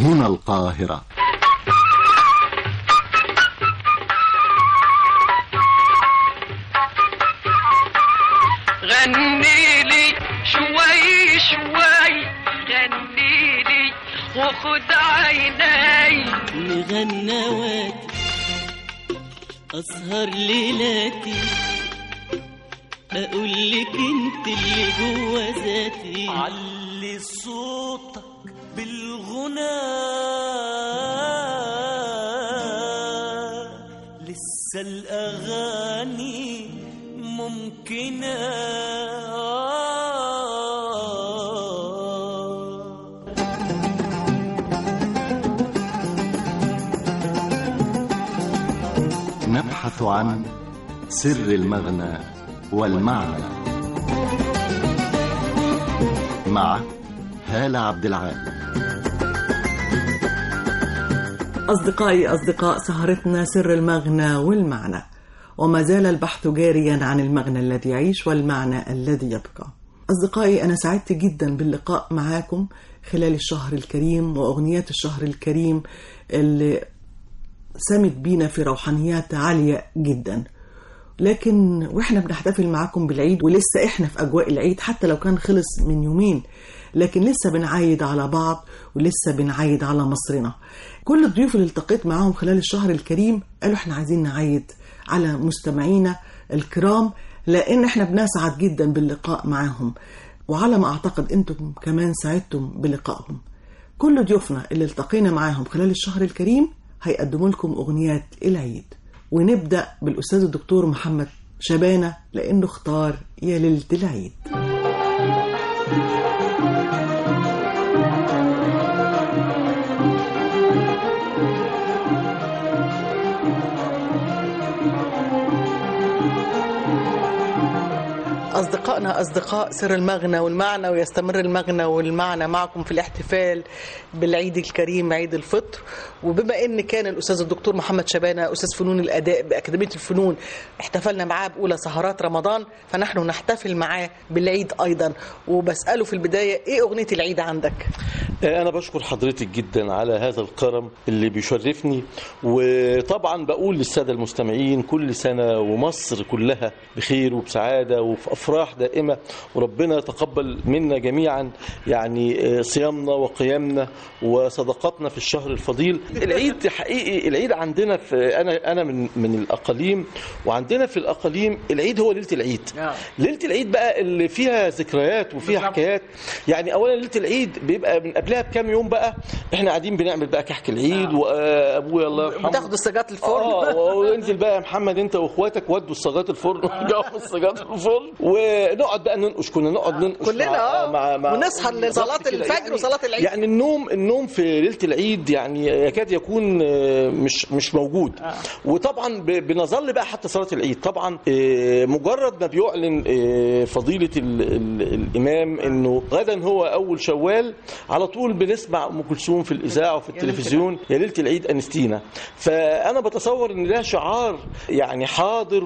هنا القاهرة غني لي شوي شوي غني لي وخد عيني مغنواتي أسهر ليلاتي أقول لك أنت اللي جوا ذاتي علي صوتك بالغنى لسه الأغاني ممكنة نبحث عن سر المغنى والمعنى مع هالة عبد العال أصدقائي أصدقاء سهرتنا سر المغنى والمعنى وما زال البحث جاريا عن المغنى الذي يعيش والمعنى الذي يبقى أصدقائي أنا سعدت جدا باللقاء معاكم خلال الشهر الكريم وأغنيات الشهر الكريم اللي سمت بينا في روحانيات عالية جدا لكن واحنا بنحتفل معاكم بالعيد ولسه احنا في اجواء العيد حتى لو كان خلص من يومين لكن لسه بنعايد على بعض ولسه بنعايد على مصرنا كل الضيوف اللي التقيت معاهم خلال الشهر الكريم قالوا احنا عايزين نعايد على مستمعينا الكرام لان احنا بنسعد جدا باللقاء معاهم وعلى ما اعتقد انتم كمان سعدتم بلقائهم كل ضيوفنا اللي التقينا معاهم خلال الشهر الكريم هيقدموا لكم اغنيات العيد ونبدا بالاستاذ الدكتور محمد شبانه لانه اختار يا ليله العيد أصدقائنا أصدقاء سر المغنى والمعنى ويستمر المغنى والمعنى معكم في الاحتفال بالعيد الكريم عيد الفطر وبما أن كان الأستاذ الدكتور محمد شبانة أستاذ فنون الأداء بأكاديمية الفنون احتفلنا معاه بأولى سهرات رمضان فنحن نحتفل معاه بالعيد أيضا وبسأله في البداية إيه أغنية العيد عندك؟ أنا بشكر حضرتك جدا على هذا الكرم اللي بيشرفني وطبعا بقول للسادة المستمعين كل سنة ومصر كلها بخير وبسعادة وفي أفراح دائمة وربنا يتقبل منا جميعا يعني صيامنا وقيامنا وصدقاتنا في الشهر الفضيل العيد حقيقي العيد عندنا في أنا أنا من من الأقاليم وعندنا في الأقاليم العيد هو ليلة العيد ليلة العيد بقى اللي فيها ذكريات وفيها حكايات يعني أولا ليلة العيد بيبقى من قبلها بكام يوم بقى احنا قاعدين بنعمل بقى كحك العيد وابويا الله يرحمه بتاخدوا السجات الفرن اه وانزل بقى يا محمد انت واخواتك ودوا السجات الفرن وجابوا السجات الفرن ونقعد بقى ننقش كنا نقعد ننقش كلنا مع اه مع مع ونسهر بالظبط لصلاة كده. الفجر يعني وصلاة العيد يعني النوم النوم في ليله العيد يعني يكاد يكون آه، مش مش موجود وطبعا ب- بنظل بقى حتى صلاه العيد طبعا آه، مجرد ما بيعلن آه، فضيله ال- ال- الامام انه غدا هو اول شوال على طول بنسمع ام كلثوم في الاذاعه وفي التلفزيون يا ليله العيد انستينا فانا بتصور ان ده شعار يعني حاضر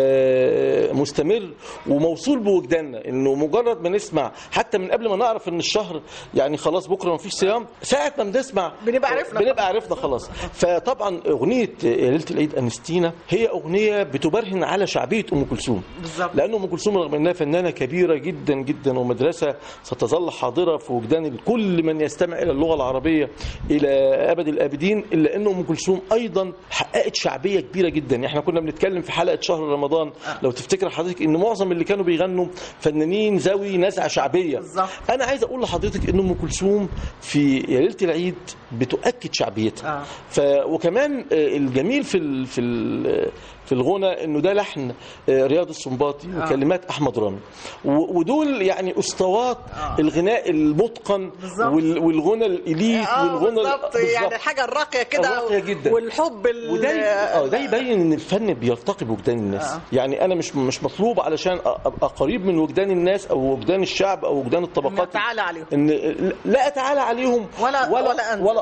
ومستمر وموصول بوجداننا انه مجرد ما نسمع حتى من قبل ما نعرف ان الشهر يعني خلاص بكره ما فيش صيام ساعه ما بنسمع بنبقى عرفنا. بنبقى عرفنا خلاص فطبعا اغنيه يا ليله العيد انستينا هي اغنيه بتبرهن على شعبيه ام كلثوم بالظبط. لان ام كلثوم رغم انها فنانه كبيره جدا جدا ومدرسه ستظل حاضره في وجدان كل من يستمع الى اللغه العربيه الى ابد الابدين الا ان ام كلثوم ايضا حققت شعبيه كبيره جدا احنا كنا بنتكلم في حلقه شهر رمضان لو تفتكر حضرتك ان معظم اللي كانوا بيغنوا فنانين ذوي نزعه شعبيه بالظبط. انا عايز اقول لحضرتك ان ام كلثوم في يا ليله العيد بتؤكد شعبيتها آه. ف وكمان آه، الجميل في ال... في ال... في الغنى انه ده لحن آه، رياض السنباطي وكلمات احمد رامي و... ودول يعني اسطوات الغناء المتقن بالظبط. وال... والغنى الاليت اه والغنى بالظبط يعني حاجة الراقية كده الراقية جدا. والحب ال- وده اه ده يبين ان الفن بيرتقي بوجدان الناس آه. يعني انا مش مش مطلوب علشان أ- ابقى قريب من وجدان الناس او وجدان الشعب او وجدان الطبقات إن أتعالى عليهم. ان لا اتعالى عليهم ولا- ولا أنزل. ولا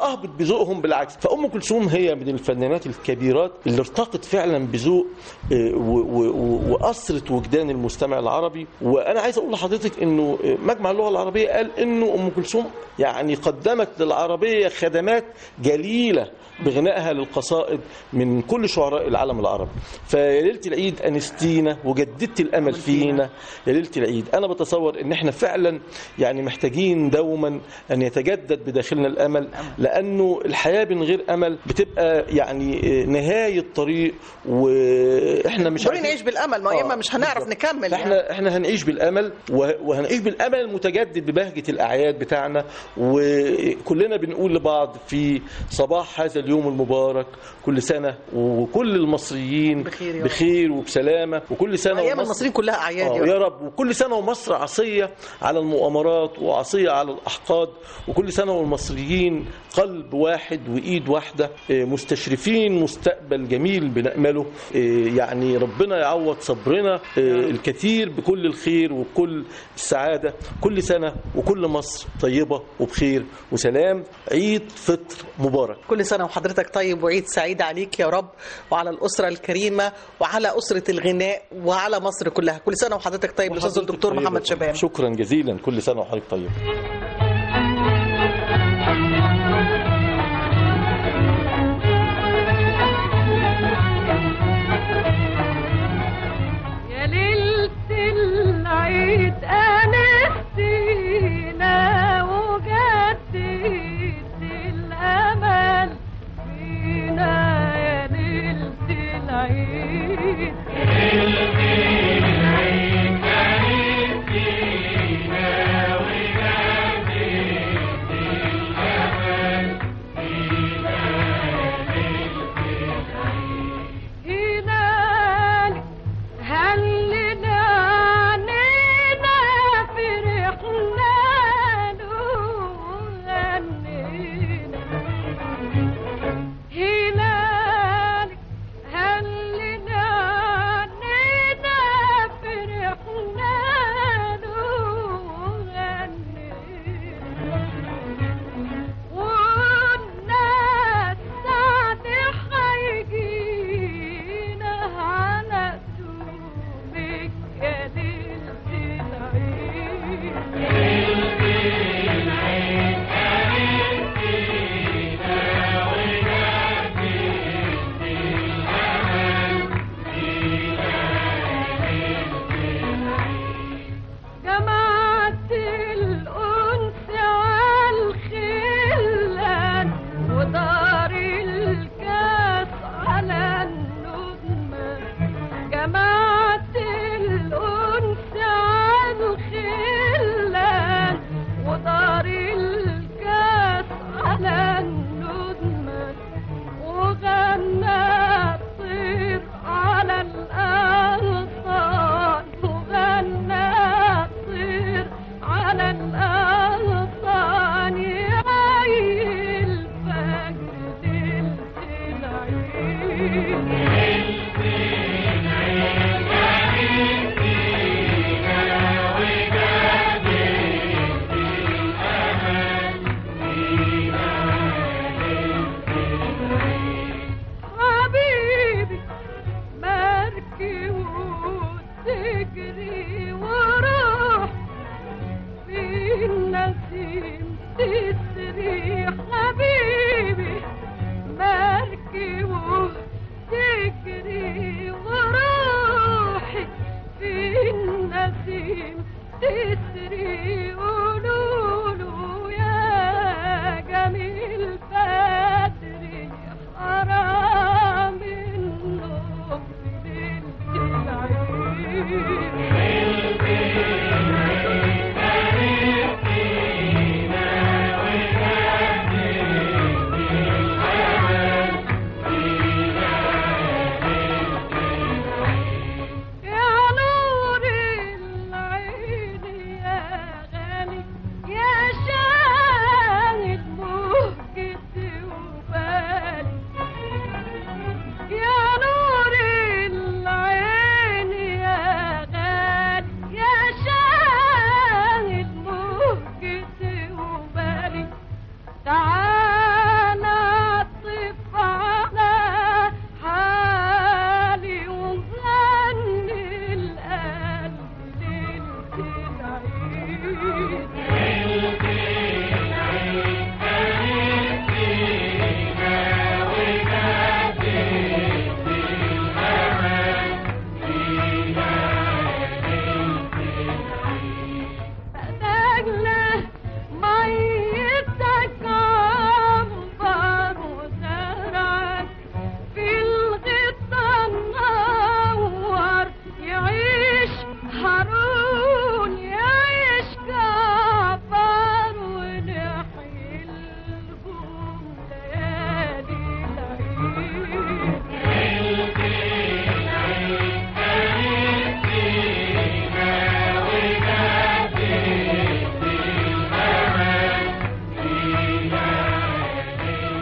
ولا اهبط بذوقهم بالعكس فام كلثوم هي من الفنانات الكبيرات اللي ارتقت فعلا بذوق آه، و- و- و- واثرت وجدان المستمع العربي وانا عايز اقول لحضرتك انه آه، مجمع اللغه العربيه قال انه ام كلثوم يعني قدمت للعربيه خدمات جليله بغنائها للقصائد من كل شعراء العالم العربي فيا ليله العيد انستينا وجددت الامل فينا يا ليله العيد انا بتصور ان احنا فعلا يعني محتاجين دوما ان يتجدد بداخلنا الامل لانه الحياه من غير امل بتبقى يعني نهايه طريق واحنا مش دوري عارفين- نعيش بالامل ما آه، اما مش هنعرف بالظبط. نكمل يعني. احنا احنا هنعيش بالامل وه- وهنعيش بالامل المتجدد ببهجه الاعياد بتاعنا وكلنا بنقول لبعض في صباح هذا اليوم المبارك كل سنه وكل المصريين بخير يا رب. بخير وبسلامه وكل سنه ايام ومصر- المصريين كلها اعياد آه، يا يا رب. رب وكل سنه ومصر عصيه على المؤامرات وعصيه على الاحقاد وكل سنه والمصريين قلب واحد وايد واحده آه، مستشرفين مستقبل جميل بنامله آه، يعني ربنا يعوض صبرنا آه، الكثير بكل الخير وكل السعاده كل سنه وكل مصر طيبه وبخير وسلام عيد فطر مبارك كل سنه وحضرتك طيب وعيد سعيد عليك يا رب وعلى الاسره الكريمه وعلى اسره الغناء وعلى مصر كلها كل سنه وحضرتك طيب الاستاذ وحضرتك الدكتور طيبة. محمد شباب شكرا جزيلا كل سنه وحضرتك طيب يا ليلة العيد أنستينا وجددت الأمل فينا يا ليلة العيد وجددت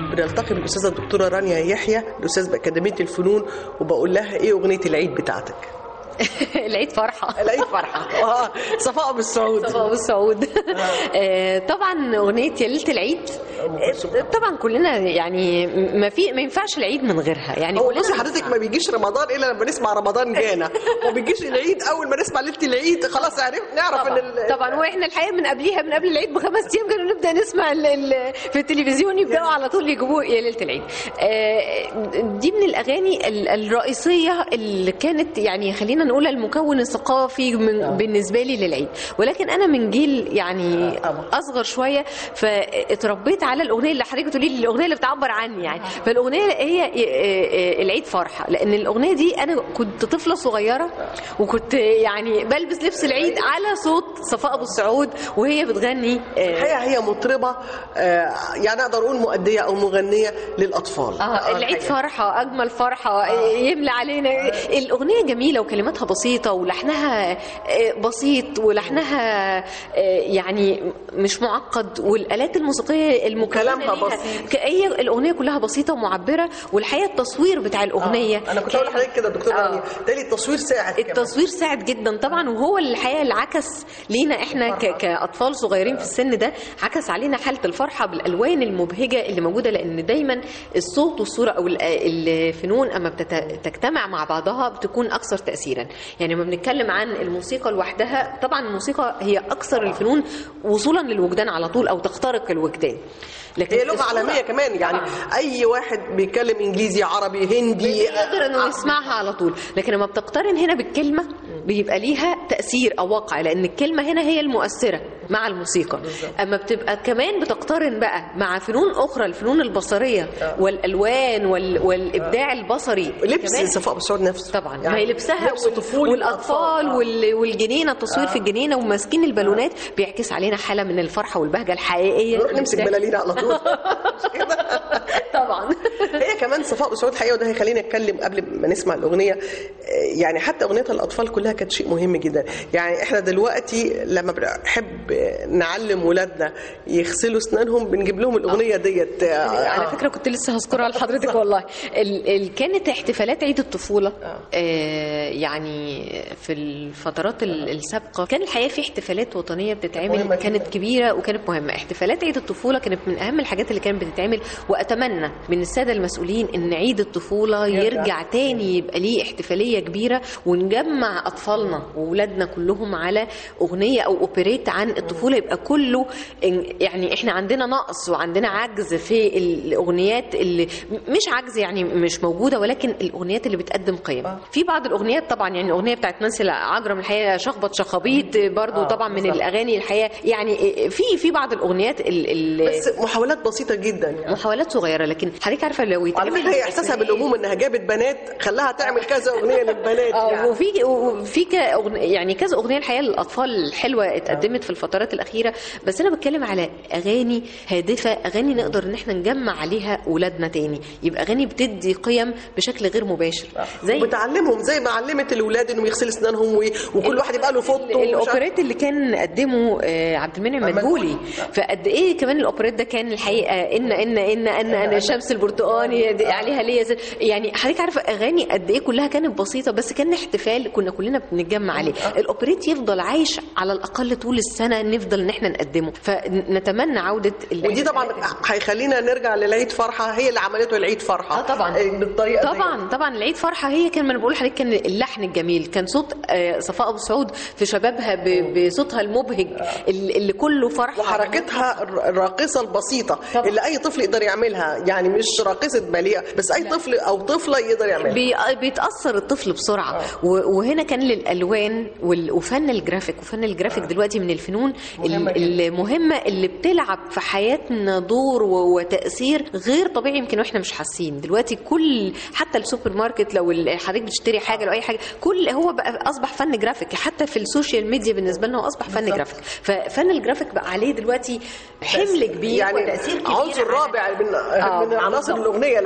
بنلتقي بالاستاذه الدكتوره رانيا يحيى الاستاذ باكاديميه الفنون وبقول لها ايه اغنيه العيد بتاعتك العيد فرحه العيد فرحه اه صفاء بالسعود صفاء بالسعود آه، طبعا اغنيه يا ليله العيد آه، طبعا كلنا يعني ما في ما ينفعش العيد من غيرها يعني هو كلنا بصي حضرتك ما بيجيش رمضان الا لما نسمع رمضان جانا وما بيجيش العيد اول ما نسمع ليله العيد خلاص عرف نعرف ان ال- طبعا طبعا واحنا الحقيقه من قبليها من قبل العيد بخمس ايام كانوا نبدا نسمع ال ال في التلفزيون يبداوا على طول يجيبوا يا ليله العيد آه، دي من الاغاني ال- الرئيسيه اللي كانت يعني خلينا نقول المكون الثقافي من بالنسبه لي للعيد ولكن انا من جيل يعني اصغر شويه فاتربيت على الاغنيه اللي حضرتك بتقولي لي الاغنيه اللي بتعبر عني يعني فالاغنيه هي آه، آه، العيد فرحه لان الاغنيه دي انا كنت طفله صغيره وكنت يعني بلبس لبس العيد على صوت صفاء ابو السعود وهي بتغني آه، الحقيقه هي مطربه آه، يعني اقدر اقول مؤديه او مغنيه للاطفال اه العيد الحقيقة. فرحة أجمل فرحة آه. يملى علينا الأغنية جميلة وكلماتها بسيطة ولحنها آه، بسيط ولحنها آه، يعني مش معقد والآلات الموسيقية المكونة وكلامها ليها بسيط. ك- هي الأغنية كلها بسيطة ومعبرة والحقيقة التصوير بتاع الأغنية آه. انا كنت اقول لحضرتك كده دكتور آه. رانيا تالي التصوير ساعد كمان. التصوير ساعد جدا طبعا وهو اللي الحقيقه اللي عكس لينا احنا ك- كاطفال صغيرين في السن ده عكس علينا حاله الفرحه بالالوان المبهجه اللي موجوده لان دايما الصوت والصوره او ال- الفنون اما بتت- تجتمع مع بعضها بتكون اكثر تاثيرا يعني لما بنتكلم عن الموسيقى لوحدها طبعا الموسيقى هي اكثر الفنون وصولا للوجدان على طول او تخترق الوجدان لكن هي لغه الصورة- عالميه كمان يعني طبعاً. اي واحد بيتكلم انجليزي عربي هندي يقدر انه يسمعها على طول لكن لما بتقترن هنا بالكلمه بيبقى ليها تاثير او واقع لان الكلمه هنا هي المؤثره مع الموسيقى اما بتبقى كمان بتقترن بقى مع فنون اخرى الفنون البصريه والالوان وال... والابداع البصري لبس كمان صفاء بالسعود نفسه طبعا يعني ما هي لبسها لبس طفولي والاطفال آه. وال... والجنينه التصوير في الجنينه وماسكين البالونات بيعكس علينا حاله من الفرحه والبهجه الحقيقيه نروح نمسك بلالين على طول مش كده؟ طبعا هي كمان صفاء بسعود حقيقه وده هيخلينا نتكلم قبل ما نسمع الاغنيه آه، يعني حتى اغنيه الاطفال كلها كانت شيء مهم جدا يعني احنا دلوقتي لما بنحب نعلم ولادنا يغسلوا اسنانهم بنجيب لهم الاغنيه ديت آه، على فكره كنت لسه هذكرها لحضرتك والله ال ال كانت احتفالات عيد الطفوله آه يعني في الفترات ال- السابقه كان الحقيقه في احتفالات وطنيه مهمة بتتعمل جداً. كانت كبيره وكانت مهمه احتفالات عيد الطفوله كانت من اهم الحاجات اللي كانت بتتعمل واتمنى من الساده المسؤولين ان عيد الطفوله يرجع تاني يبقى ليه احتفاليه كبيره ونجمع اطفالنا واولادنا كلهم على اغنيه او اوبريت عن الطفوله يبقى كله إن- يعني احنا عندنا نقص وعندنا عجز في الاغنيات اللي مش عجز يعني مش موجوده ولكن الاغنيات اللي بتقدم قيم في بعض الاغنيات طبعا يعني الاغنيه بتاعت نانسي عجرم الحقيقه شخبط شخابيط برضو طبعا من الاغاني الحقيقه يعني في في بعض الاغنيات ال- ال- بس محاولات بسيطه جدا يعني محاولات صغيره لكن حضرتك عارفه لو على يتعمل فكره هي احساسها بالهموم انها جابت بنات خلاها تعمل كذا اغنيه للبنات اه يعني. وفي وفي ك- أغن- يعني كذا اغنيه الحقيقه للاطفال الحلوه اتقدمت في الفترات الاخيره بس انا بتكلم على اغاني هادفه اغاني نقدر ان احنا نجمع عليها اولادنا تاني يبقى اغاني بتدي قيم بشكل غير مباشر زي وبتعلمهم زي ما علمت الاولاد انهم يغسلوا اسنانهم و- وكل واحد يبقى له فوط ومش عارف- الاوبريت اللي كان قدمه آه، عبد المنعم مدبولي فقد ايه كمان الاوبريت ده كان الحقيقه ان ان ان ان ان الشمس البرتقاني دي عليها ليا زي- يعني حضرتك عارفه اغاني قد ايه كلها كانت بسيطه بس كان احتفال كنا كلنا بنتجمع عليه الاوبريت يفضل عايش على الاقل طول السنه نفضل ان احنا نقدمه فنتمنى عوده ال- ودي طبعا هيخلينا نرجع للعيد فرحه هي اللي عملته العيد فرحه اه طبعا آه، بالطريقه دي. طبعا طبعا العيد فرحه هي كان ما انا بقول لحضرتك كان اللحن الجميل كان صوت آه، صفاء ابو سعود في شبابها ب- بصوتها المبهج اللي اللي كله فرحه وحركتها الر- الراقصه البسيطه طبعا. اللي اي طفل يقدر يعملها يعني مش راقصه باليه بس اي طفل او طفله يقدر يعملها بي- بيتاثر الطفل بسرعه و- وهنا كان للالوان وال- وفن الجرافيك وفن الجرافيك دلوقتي من الفنون مهمة ال- المهمه اللي بتلعب في حياتنا دور و- وتاثير غير طبيعي يمكن واحنا مش حاسين دلوقتي كل حتى السوبر ماركت لو ال- حضرتك بتشتري حاجه لو اي حاجه كل هو بقى اصبح فن جرافيك حتى في السوشيال ميديا بالنسبه لنا هو اصبح فن جرافيك ففن الجرافيك بقى عليه دلوقتي حمل كبير يعني وتاثير كبير عنصر على- رابع من آه، من عناصر بالظبط. الاغنيه لو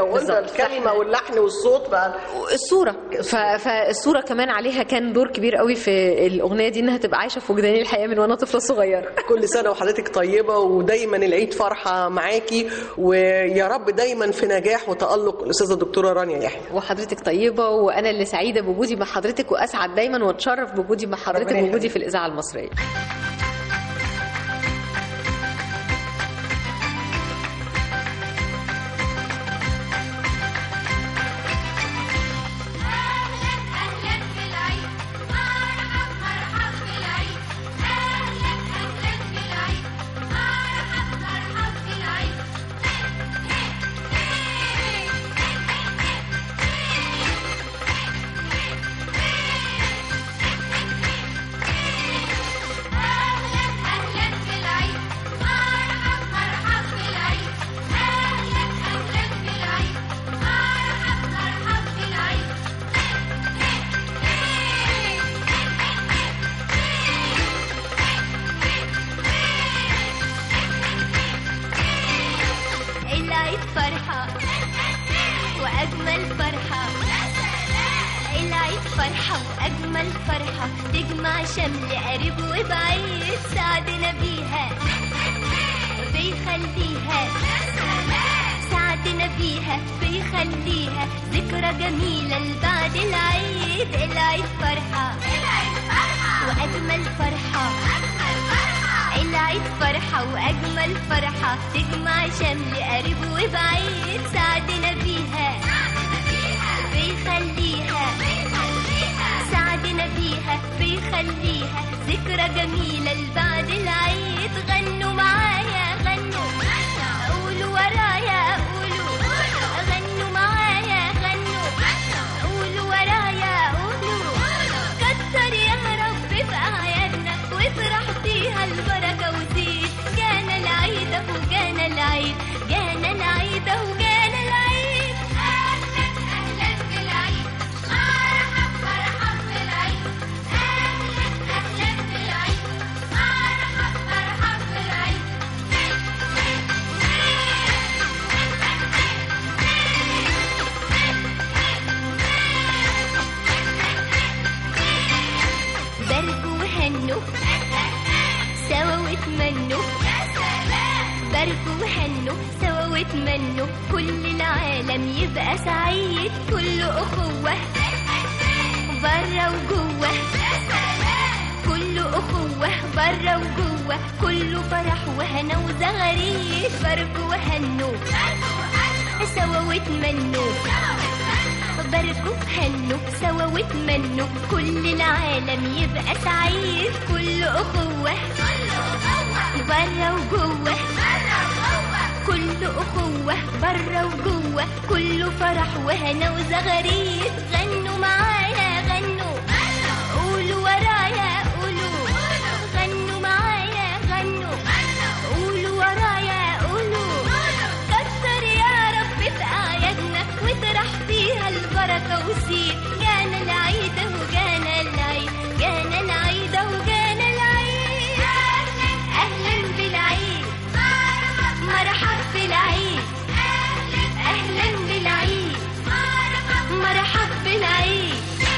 لو قلنا بالظبط. الكلمه واللحن والصوت بقى الصورة ف... فالصورة كمان عليها كان دور كبير قوي في الأغنية دي إنها تبقى عايشة في وجداني الحقيقة من وأنا طفلة صغيرة كل سنه وحضرتك طيبه ودايما العيد فرحه معاكي ويا رب دايما في نجاح وتالق الاستاذه الدكتوره رانيا يحيى وحضرتك طيبة وأنا اللي سعيدة بوجودي مع حضرتك وأسعد دايما وأتشرف بوجودي مع حضرتك ربنا ووجودي يخليك. في الإذاعة المصرية العيد فرحة وأجمل فرحة العيد فرحة وأجمل فرحة تجمع شمل قريب وبعيد سعدنا بيها بيخليها سعدنا بيها بيخليها ذكرى جميلة لبعد العيد العيد فرحة وأجمل فرحة العيد فرحة وأجمل فرحة تجمع شمل قريب وبعيد سعدنا بيها بيخليها سعدنا بيها بيخليها ذكرى جميلة لبعد العيد غنوا معايا غنوا قولوا ورايا قولوا غنوا معايا غنوا قولوا ورايا قولوا كتر يا رب في أعيادنا وافرح فيها البركة وزيد جانا العيد أهو جانا العيد جانا العيد أهو جانا العيد أهلا أهلا بالعيد مرحب مرحب بالعيد أهلا أهلا بالعيد مرحب مرحب بالعيد باركوا وهنوا سوا واتمنوا باركوا وهنوا سوا واتمنوا كل العالم يبقى سعيد كل أخوة برا وجوه كل أخوة برا وجوه كله فرح وهنا وزغاريد باركوا وهنوا سوا واتمنوا باركوا هنوا سوا واتمنوا كل العالم يبقى سعيد كل أخوة برا وجوه كل أخوة برا وجوه كله فرح وهنا وزغاريد غنوا معايا غنوا قولوا ورايا قولوا غنوا معايا غنوا قولوا ورايا قولوا كتر يا رب في أعيادنا واطرح فيها البركة وسيب جانا العيد أهو جانا العيد جانا العيد أهو جانا العيد أهلا بالعيد مرحب بالعيد أهلا بالعيد مرحب بالعيد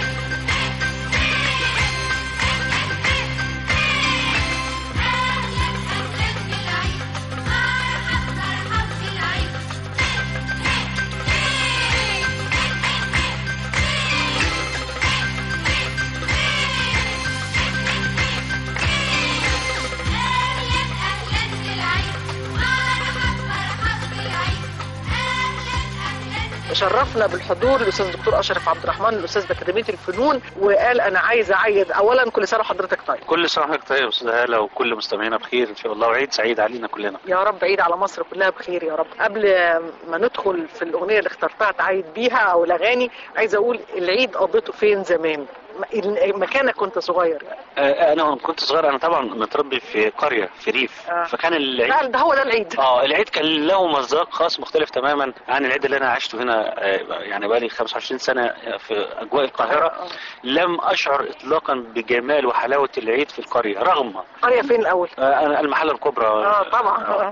شرفنا بالحضور الاستاذ الدكتور اشرف عبد الرحمن الاستاذ باكاديميه الفنون وقال انا عايز اعيد اولا كل سنه وحضرتك طيب كل سنه وحضرتك طيب يا استاذ هاله وكل مستمعينا بخير ان شاء الله وعيد سعيد علينا كلنا يا رب عيد على مصر كلها بخير يا رب قبل ما ندخل في الاغنيه اللي اخترتها تعيد بيها او الاغاني عايز اقول العيد قضيته فين زمان م- مكانك كنت صغير يعني. آه، انا لما كنت صغير انا طبعا متربي في قريه في ريف آه. فكان العيد لا ده هو ده العيد اه العيد كان له مذاق خاص مختلف تماما عن العيد اللي انا عشته هنا آه، يعني بقالي 25 سنه في اجواء القاهره آه. لم اشعر اطلاقا بجمال وحلاوه العيد في القريه رغم قريه فين الاول آه، أنا المحله الكبرى اه طبعا آه.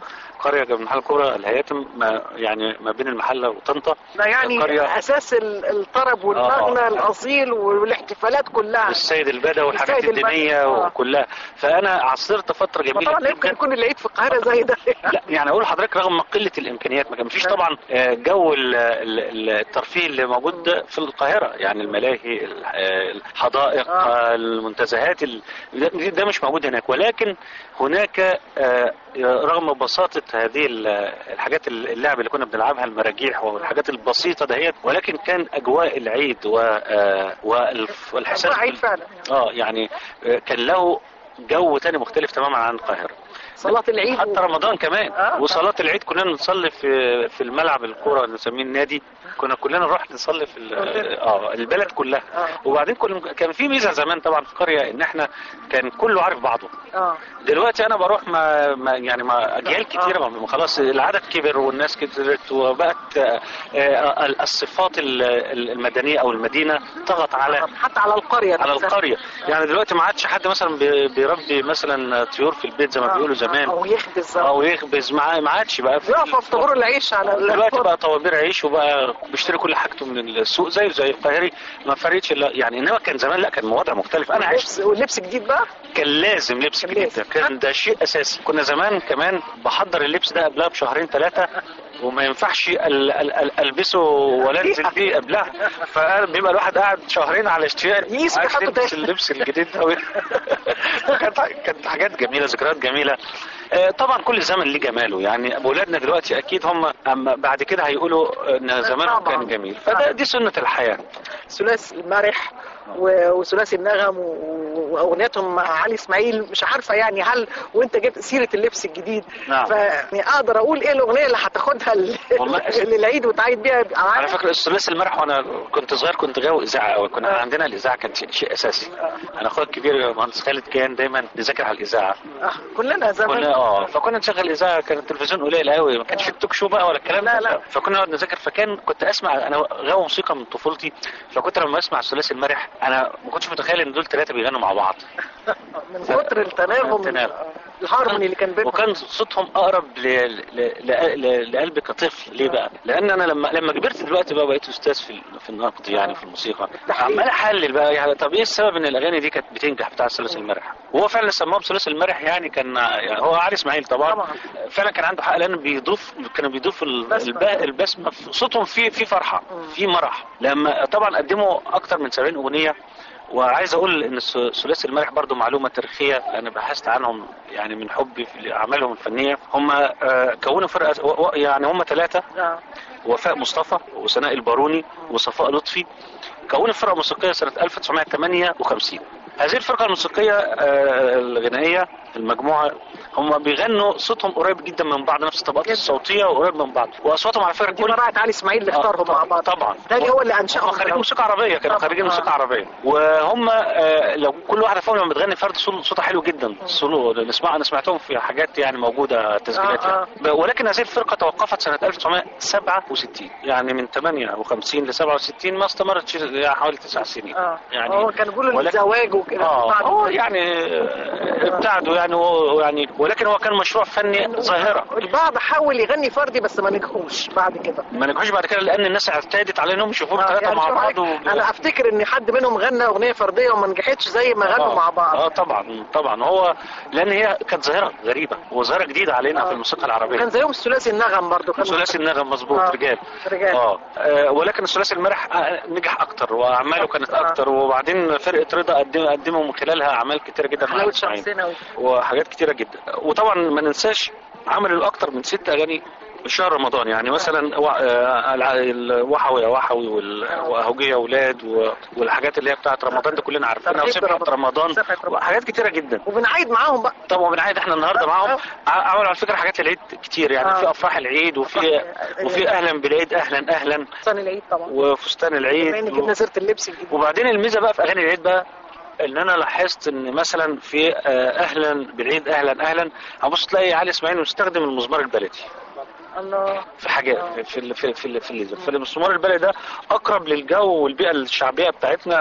قريه جنب المحله الكبرى الهياتم ما يعني ما بين المحله وطنطا ده يعني قرية اساس ال- الطرب والمغنى آه. الاصيل والاحتفالات كلها السيد البدوي والحاجات السيد البدوي، الدينيه آه. وكلها فانا عاصرت فتره جميله طبعا يمكن يكون العيد في القاهره زي ده لا يعني اقول لحضرتك رغم قله الامكانيات ما كان فيش طبعا آه، جو ال- ال- الترفيه اللي موجود في القاهره يعني الملاهي ال- آه، الحدائق آه، المنتزهات ال- ده ده مش موجود هناك ولكن هناك آه، رغم بساطه هذه ال- الحاجات اللعب اللي كنا بنلعبها المراجيح والحاجات البسيطه دهيت ولكن كان اجواء العيد و آه، والف- والاحساس أجواء عيد بال- فعلا. اه يعني آه، كان له جو تاني مختلف تماما عن القاهره صلاه العيد حتى رمضان كمان آه. وصلاة العيد كنا نصلي في في الملعب الكورة اللي نسميه النادي كنا كلنا نروح نصلي في ال- اه البلد كلها وبعدين كل كان في ميزة زمان طبعا في القرية ان احنا كان كله عارف بعضه اه دلوقتي انا بروح ما, ما يعني ما اجيال كتيره ما خلاص العدد كبر والناس كترت وبقت آه، آه، الصفات ال- ال- المدنيه او المدينه طغت على حتى على القريه على نفسها. القريه يعني دلوقتي ما عادش حد مثلا بي- بيربي مثلا طيور في البيت زي ما بيقولوا زمان او يخبز او يخبز ما ما عادش بقى في يقف في طابور العيش على ال- دلوقتي بقى طوابير عيش وبقى بيشتري كل حاجته من السوق زيه زي القاهري ما فرقتش الا يعني انما كان زمان لا كان وضع مختلف انا عشت واللبس واللبس جديد بقى كان لازم لبس جديد ده كان ده شيء اساسي كنا زمان كمان بحضر اللبس ده قبلها بشهرين ثلاثه وما ينفعش ال- ال- ال- البسه ولا انزل بيه قبلها فبيبقى الواحد قاعد شهرين على اشتياق يقيس عايز بحاجته يلبس تاني. اللبس الجديد قوي كانت كانت حاجات جميله ذكريات جميله آه، طبعا كل زمن ليه جماله يعني اولادنا دلوقتي اكيد هم أما بعد كده هيقولوا ان زمانهم طبعاً. كان جميل فده دي سنه الحياه ثلاثي المرح و- وثلاثي النغم و- واغنيتهم مع علي اسماعيل مش عارفه يعني هل وانت جبت سيره اللبس الجديد نعم. فيعني اقدر اقول ايه الاغنيه اللي هتاخدها ل- والله. للعيد وتعيد بيها على فكره الثلاثي المرح وانا كنت صغير كنت غاوي اذاعه قوي كنا عندنا الاذاعه كانت شيء, شيء اساسي انا اخويا الكبير مهندس خالد كان دايما بيذاكر على الاذاعه آه، كلنا زمان كنا اه فكنا نشغل الاذاعه كان التلفزيون قليل قوي ما كانش في التوك شو بقى ولا الكلام لا، ده لا. فكنا نقعد نذاكر فكان كنت اسمع انا غاوي موسيقى من طفولتي فكنت لما اسمع الثلاثي المرح انا ما كنتش متخيل ان دول ثلاثه بيغنوا مع بعض من كتر التناغم التناغم. الهارموني اللي كان بينهم وكان صوتهم اقرب ل... ل... ل... لقلبي كطفل ليه بقى؟ لان انا لما لما كبرت دلوقتي بقى بقيت استاذ في في النقد يعني في الموسيقى عمال احلل بقى يعني طب ايه السبب ان الاغاني دي كانت بتنجح بتاع الثلاثي المرح؟ وهو فعلا سماهم ثلاثي المرح يعني كان يعني هو علي اسماعيل طبعا, طبعاً. فعلا كان عنده حق لان بيضيف كانوا بيضيفوا ال- بسمة. الب... البسمه في صوتهم في في فرحه في مرح لما طبعا قدموا اكتر من 70 اغنيه وعايز اقول ان الث- ثلاثي المرح برضو معلومه تاريخيه انا بحثت عنهم يعني من حبي في اعمالهم الفنيه هم آه، كونوا فرقه و- و- يعني هم ثلاثه آه. وفاء مصطفى وسناء الباروني وصفاء لطفي كونوا فرقه موسيقيه سنه 1958 هذه الفرقه الموسيقيه آه، الغنائيه المجموعه هم بيغنوا صوتهم قريب جدا من بعض نفس الطبقات الصوتيه وقريب من بعض واصواتهم على فكره دي براءة علي اسماعيل اللي اختارهم مع بعض طبعا ده هو اللي انشاهم هم خريجين موسيقى عربيه كانوا طبعاً. خريجين آه. موسيقى عربيه وهم آه، لو كل واحده فيهم لما بتغني فرد صوت- صوتها حلو جدا سولو نسمع انا سمعتهم في حاجات يعني موجوده تسجيلات آه، يعني ب- ولكن هذه الفرقه توقفت سنه 1967 يعني من 58 ل 67 ما استمرتش يعني حوالي تسع سنين اه يعني هو كانوا بيقولوا ولكن- الزواج وكده اه بعد هو كده. يعني آه، ابتعدوا يعني هو يعني ولكن هو كان مشروع فني ظاهره البعض حاول يغني فردي بس ما نجحوش بعد كده ما نجحوش بعد كده لان الناس اعتادت على انهم يشوفوهم آه، ثلاثه يعني مع شو بعض رأيك؟ و... انا افتكر ان حد منهم غنى اغنيه فرديه وما نجحتش زي ما غنوا آه، مع بعض اه طبعا طبعا هو لان هي كانت ظاهره غريبه وظاهره جديده علينا آه. في الموسيقى العربيه كان زيهم الثلاثي النغم برضو كان ثلاثي النغم مظبوط آه. رجال رجال. اه آه، ولكن الثلاثي المرح آه، نجح اكتر واعماله كانت اكتر وبعدين فرقه رضا قدم قدموا من خلالها اعمال كتيره جدا مع حلاوه إسماعيل. شمسنا و- وحاجات كتيره جدا وطبعا ما ننساش عملوا اكتر من ست اغاني في شهر رمضان يعني مثلا وا- آه، الع- الوحوي يا وحوي وال- واهوجيه اولاد و- والحاجات اللي هي بتاعت رمضان دي كلنا عارفينها ترحيب وسبحه برمضان. رمضان سبحة رمضان. وحاجات كتيره جدا وبنعيد معاهم بقى طبعا بنعيد احنا النهارده معاهم ع- عملوا على فكره حاجات العيد كتير يعني آه. في افراح العيد وفي وفي اهلا بالعيد اهلا اهلا فستان العيد طبعا وفستان بما ان العيد جبنا و... سيره اللبس الجديد وبعدين الميزه بقى في اغاني العيد بقى ان انا لاحظت ان مثلا في آه، اهلا بالعيد اهلا اهلا هبص تلاقي علي اسماعيل مستخدم المزمار البلدي الله في حاجات في في ال- في في, في, الليزر. فالمسمار البلدي ده اقرب للجو والبيئه الشعبيه بتاعتنا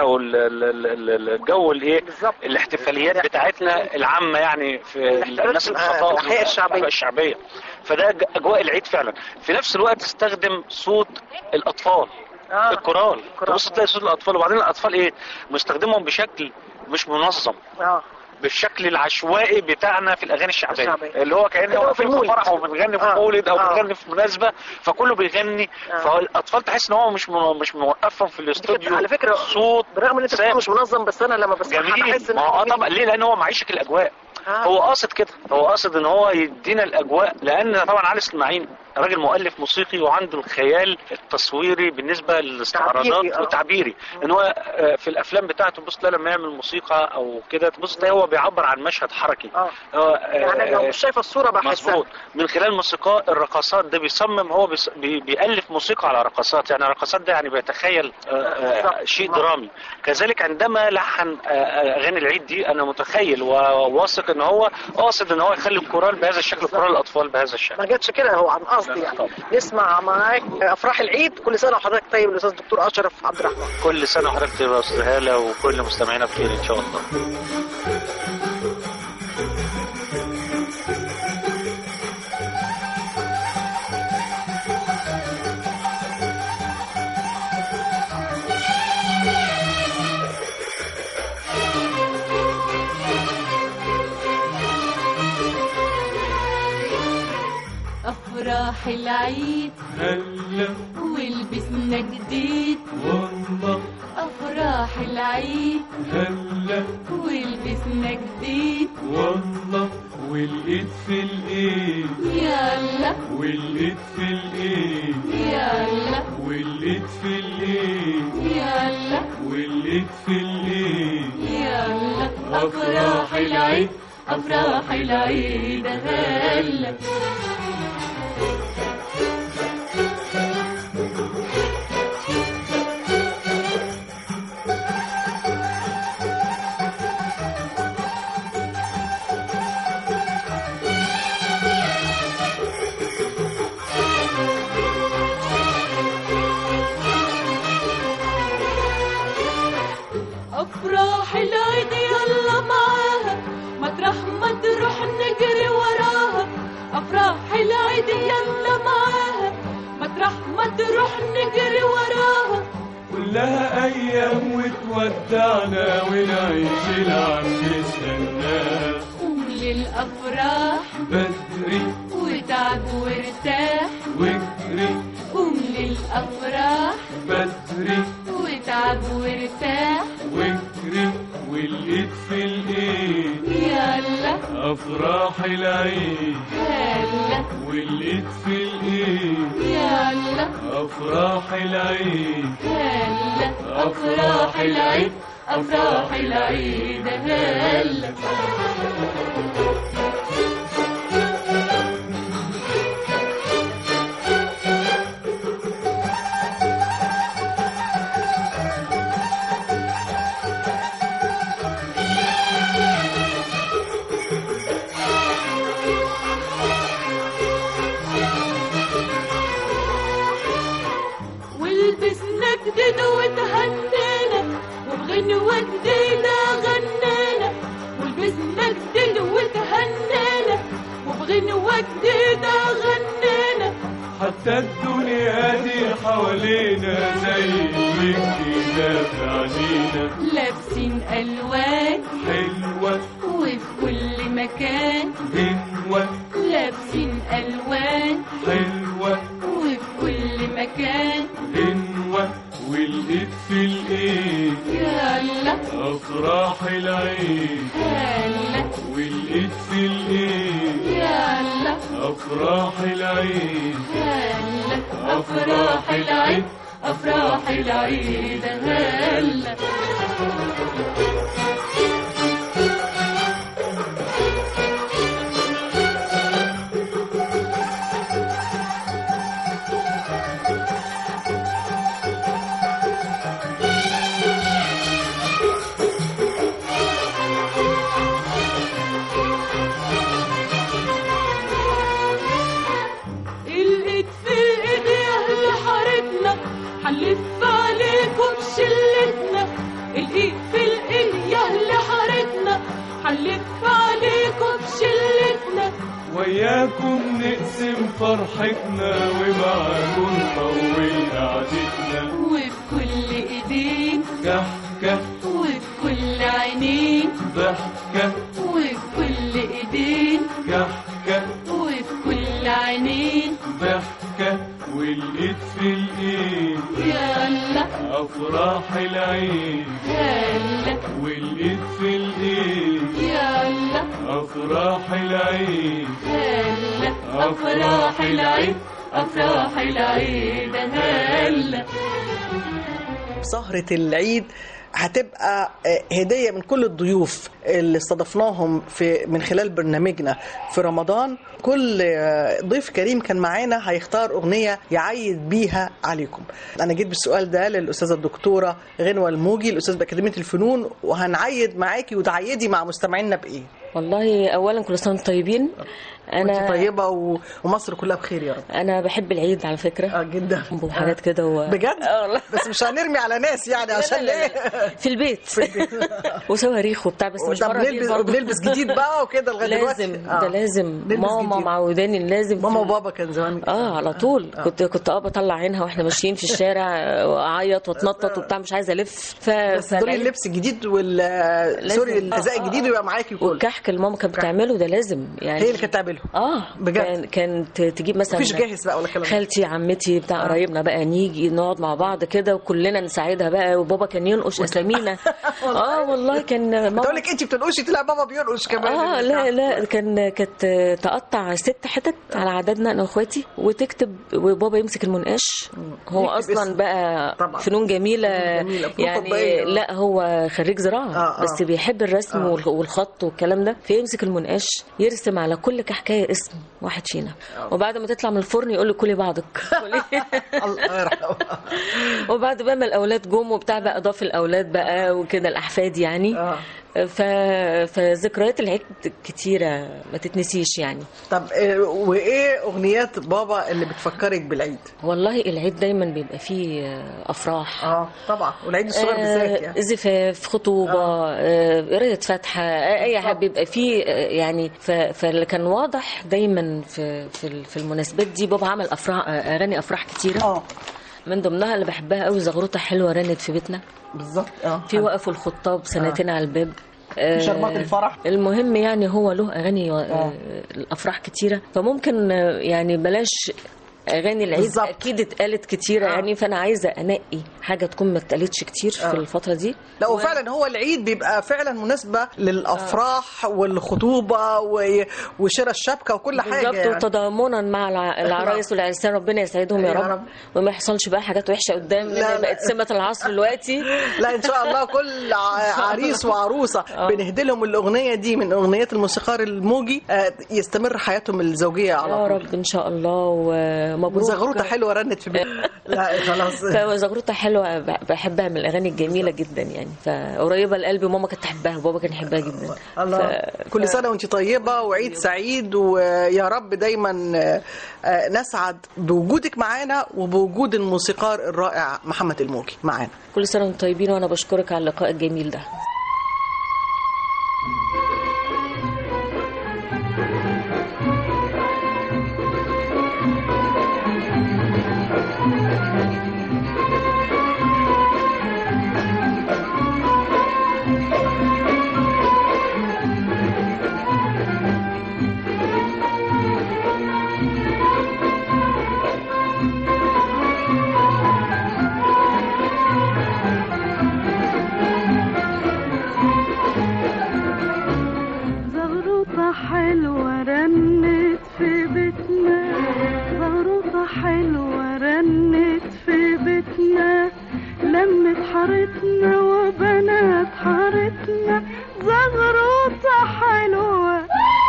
والجو الايه بالظبط. الاحتفاليات بتاعتنا العامه يعني في الناس آه، البسطاء الأحياء الشعبية. الشعبيه فده أج- اجواء العيد فعلا في نفس الوقت استخدم صوت الاطفال آه. الكورال الكورال. تبص تلاقي صوت الاطفال وبعدين الاطفال ايه مستخدمهم بشكل مش منظم اه بالشكل العشوائي بتاعنا في الاغاني الشعبيه الشعبية. اللي هو كاننا اللي هو في واقفين في المولد. فرح وبنغني في آه. مولد او آه. بنغني في مناسبه فكله بيغني آه. فالاطفال تحس ان هو مش م- مش موقفهم في الاستوديو على فكره صوت برغم ان انت بتقول مش منظم بس انا لما بسمعها جميل بحس ان ما هو اه طبعا ليه لان هو معيشك الاجواء آه. هو قاصد كده هو قاصد ان هو يدينا الاجواء لان طبعا علي اسماعيل راجل مؤلف موسيقي وعنده الخيال التصويري بالنسبه للاستعراضات تعبيري، آه. وتعبيري ان هو آه، في الافلام بتاعته تبص تلاقي لما يعمل موسيقى او كده تبص تلاقي هو بيعبر عن مشهد حركي اه هو، آه، يعني لو مش شايفه الصوره بحسها مظبوط من خلال موسيقى الرقصات ده بيصمم هو بيص... بي... بيألف موسيقى على رقصات يعني الرقصات ده يعني بيتخيل آه، آه، شيء درامي كذلك عندما لحن آه، آه، اغاني العيد دي انا متخيل وواثق ان هو قاصد ان هو يخلي الكورال بهذا الشكل كورال الاطفال بهذا الشكل ما جاتش كده هو عن قصد يعني نسمع معاك افراح العيد كل سنه وحضرتك طيب الاستاذ الدكتور اشرف عبد الرحمن كل سنه وحضرتك طيب يا استاذ هاله وكل مستمعينا بخير ان شاء الله أفراح العيد هلا ولبسنا جديد والله أفراح العيد هلا ولبسنا جديد والله والايد في الايد يلا والايد في الايد يلا والايد في الايد يلا والايد في الايد يلا أفراح العيد أفراح العيد هلا أفراح العيد يلا معاها مطرح ما تروح نجري وراها أفراح العيد يلا معاها مطرح ما تروح نجري وراها كلها ايام وتودعنا ونعيش العم نستناها قول الأفراح بدري وتعب وارتاح واجري قوم للأفراح بدري وتعب وارتاح واجري والايد في الايد يلا افراح العيد هلا والايد في الايد يلا افراح العيد هلا أفراح العيد أفراح العيد هلا ولبسنا جديد وتهنينا وبغنوة جديدة غنينا ولبسنا جديد وتهنينا وبغنوة جديدة غنينا حتى الدنيا دي حوالينا زي الجديدة في عينينا لابسين ألوان حلوة وفي كل مكان غنوة لابسين ألوان حلوة وفي كل مكان غنوة والايد في الايد يلا افراح العيد هلا والايد في الايد يلا افراح العيد هلا أفراح العيد أفراح العيد هلا الايد في الايد يا اهل حارتنا حنلف عليكم بشلتنا الايد في الايد يا اهل حارتنا حنلف عليكم بشلتنا وياكم نقسم فرحتنا ومعاكم نطول قعدتنا وبكل ايدين كحكة وبكل عينين ضحكة وبكل ايدين كحكة وبكل عينين ضحكة والايد في الايد يلا افراح العيد هلا والايد في الايد يلا افراح العيد هلا افراح العيد افراح العيد هلا سهرة العيد هتبقى آه، هدية من كل الضيوف اللي استضفناهم في من خلال برنامجنا في رمضان كل آه، ضيف كريم كان معانا هيختار أغنية يعيد بيها عليكم أنا جيت بالسؤال ده للأستاذة الدكتورة غنوة الموجي الأستاذ بأكاديمية الفنون وهنعيد معاكي وتعيدي مع مستمعينا بإيه والله اولا كل سنه وانتم طيبين انا انا طيبة و... ومصر كلها بخير يا رب انا بحب العيد على فكره اه جدا وحاجات كده و... بجد اه والله بس مش هنرمي على ناس يعني عشان لا، لا، ليه في البيت وصواريخ وبتاع بس مش طب بره البيت بنلبس برضه. بنلبس جديد بقى وكده لغايه دلوقتي لازم آه. ده لازم نلبس ماما جديد. معوداني إن لازم ماما في- وبابا كان زمان اه على طول كنت كنت اه بطلع عينها واحنا ماشيين في الشارع واعيط واتنطط وبتاع مش عايزه الف ف... بس دول فالعيد- اللبس الجديد وال لازم. سوري آه، الحذاء آه، الجديد آه. ويبقى معاكي كله والكحك اللي ماما كانت بتعمله ده لازم يعني هي اللي كانت تعمله اه بجد؟ كان كانت تجيب مثلا مفيش جاهز بقى ولا كلام ده؟ خالتي عمتي بتاع قرايبنا بقى نيجي نقعد مع بعض كده وكلنا نساعدها بقى وبابا كان ينقش اسامينا اه والله كان ماما بتقول لك انت بتنقشي تلاقي بابا بينقش كمان اه لا لا كان كانت تقطع ست حتت على عددنا انا واخواتي وتكتب وبابا يمسك المنقاش هو يكتب اصلا اسم. بقى طبعا. فنون جميله فنون جميلة، فنون يعني تطبيقية. لا هو خريج زراعه آه، آه. بس بيحب الرسم آه. والخ- والخط والكلام ده فيمسك المنقاش يرسم على كل كحكايه اسم واحد فينا وبعد ما تطلع من الفرن يقول لي كلي بعضك كلي. الله يرحمه وبعد بقى ما الاولاد جم وبتاع بقى ضاف الاولاد بقى وكده الاحفاد يعني اه ف... فذكريات العيد كتيرة ما تتنسيش يعني طب آه، وايه اغنيات بابا اللي بتفكرك بالعيد والله العيد دايما بيبقى فيه افراح اه طبعا والعيد الصغير بالذات آه، يعني زفاف خطوبة آه، قراية فاتحة آه، أي حاجة بيبقى فيه آه، يعني ف- فاللي كان واضح دايما في في ال- في المناسبات دي بابا عمل أفراح آه، أغاني أفراح كتيرة اه من ضمنها اللي بحبها قوي زغروطة حلوة رنت في بيتنا بالظبط اه في وقفوا الخطاب سنتين على الباب آه، شربات الفرح. المهم يعني هو له اغاني آه، الافراح كتيره فممكن آه، يعني بلاش اغاني العيد بالظبط. اكيد اتقالت كتيره آه. يعني فانا عايزه انقي حاجه تكون ما اتقالتش كتير في الفتره دي لا وفعلا هو العيد بيبقى فعلا مناسبة للأفراح والخطوبة و- وشراء الشبكة وكل حاجة بالظبط يعني. وتضامنا مع الع- العرايس والعرسان ربنا يسعدهم يا يا رب رب. وما يحصلش بقى حاجات وحشه قدام لا، لان لا. بقت سمه العصر دلوقتي لا ان شاء الله كل ع- عريس وعروسه آه. بنهدي لهم الاغنيه دي من اغنيات الموسيقار الموجي آه، يستمر حياتهم الزوجيه على يا طول رب ان شاء الله ومبروك وزغروطه حلوه رنت في بيت لا خلاص فزغروطه حلوه ب- بحبها من الاغاني الجميله جدا يعني فقريبه لقلبي وماما كانت تحبها وبابا كان يحبها جدا الله ف- كل ف- سنه وانت طيبه وعيد سعيد ويا رب دايما آه، آه، نسعد بوجودك معانا وبوجود الموسيقار الرائع محمد الموجي معانا كل سنه وانتم طيبين وانا بشكرك على اللقاء الجميل ده زغروطة حلوة رنت في بيتنا زغروطة حلوة رنت في بيتنا لمت حارتنا وبنات حارتنا زغروطة حلوة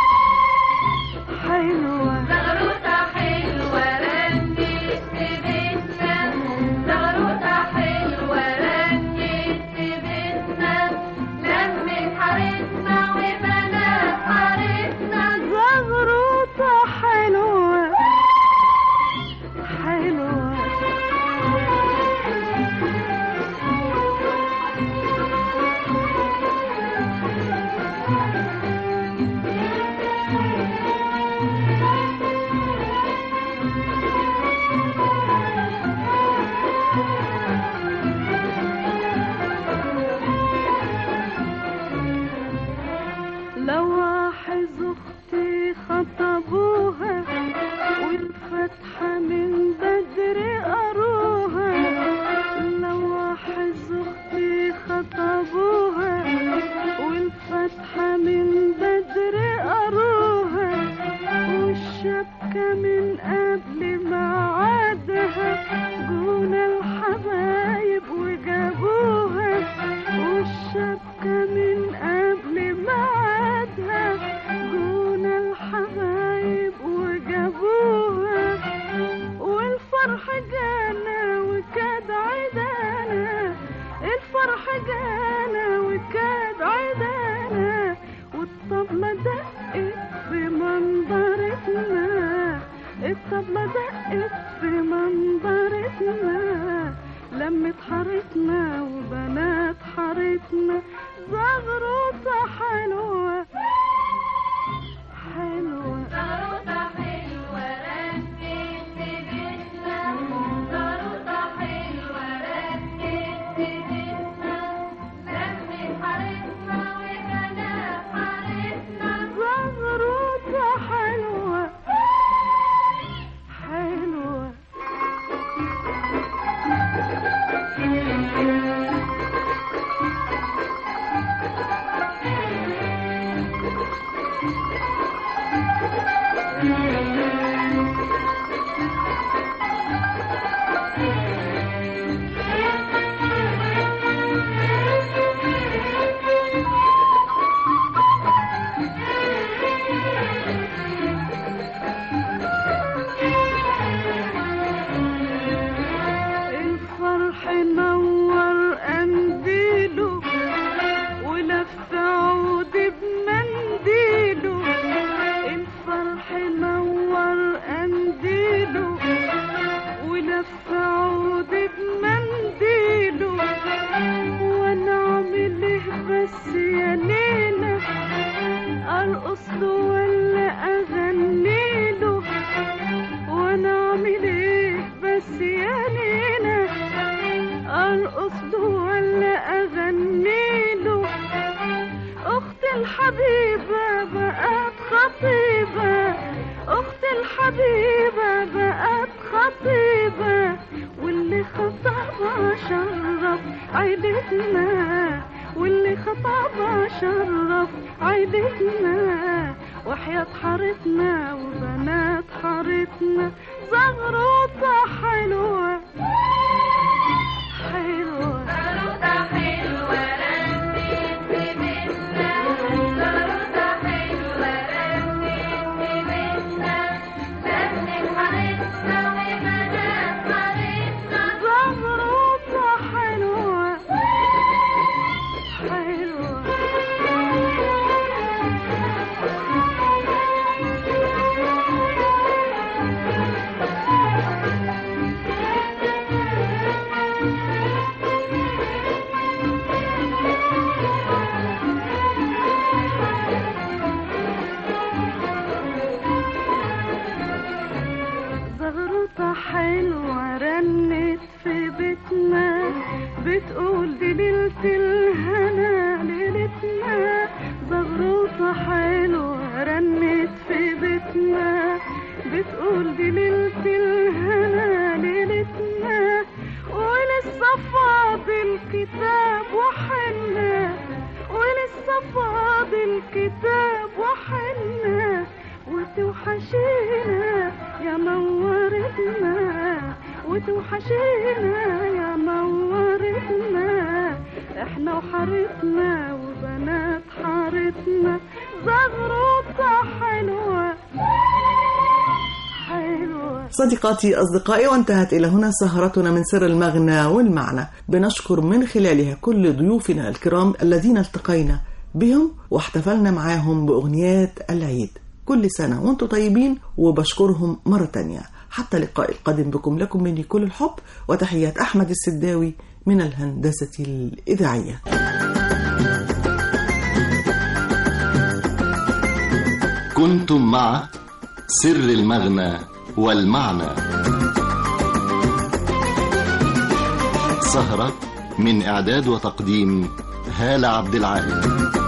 حلوة زغروطة حلوة رنت في بيتنا زغروطة حلوة رنت في بيتنا لمت حارتنا وبنات حارتنا زغروطة حلوة حلوة عيدتنا واللي خطبها شرف عيدتنا وحياة حارتنا وبنات حارتنا زغروطة حلوة حلوة زغروطة حلوة رنت في بيتنا زغروطة حلوة رنت في بيتنا لمت حارتنا وبنات حارتنا زغروطة حلوة حلوة زغروطة حلوة رنت في بيتنا بتقول دي ليلة الهنا ليلتنا زغروطة حلوة رنت في بيتنا بتقول دي ليلة الهنا ليلتنا ولسه فاضل كتاب وحنا ولسه فاضل كتاب وحنا وتوحشينا يا مورتنا وتوحشينا يا مورتنا احنا وحارتنا وبنات حارتنا زغروطة حلوة حلوة صديقاتي أصدقائي وانتهت إلى هنا سهرتنا من سر المغنى والمعنى بنشكر من خلالها كل ضيوفنا الكرام الذين التقينا بهم واحتفلنا معاهم بأغنيات العيد كل سنة وانتم طيبين وبشكرهم مرة تانية حتى اللقاء القادم بكم لكم مني كل الحب وتحيات أحمد السداوي من الهندسة الإذاعية كنتم مع سر المغنى والمعنى سهرة من إعداد وتقديم هالة عبد العال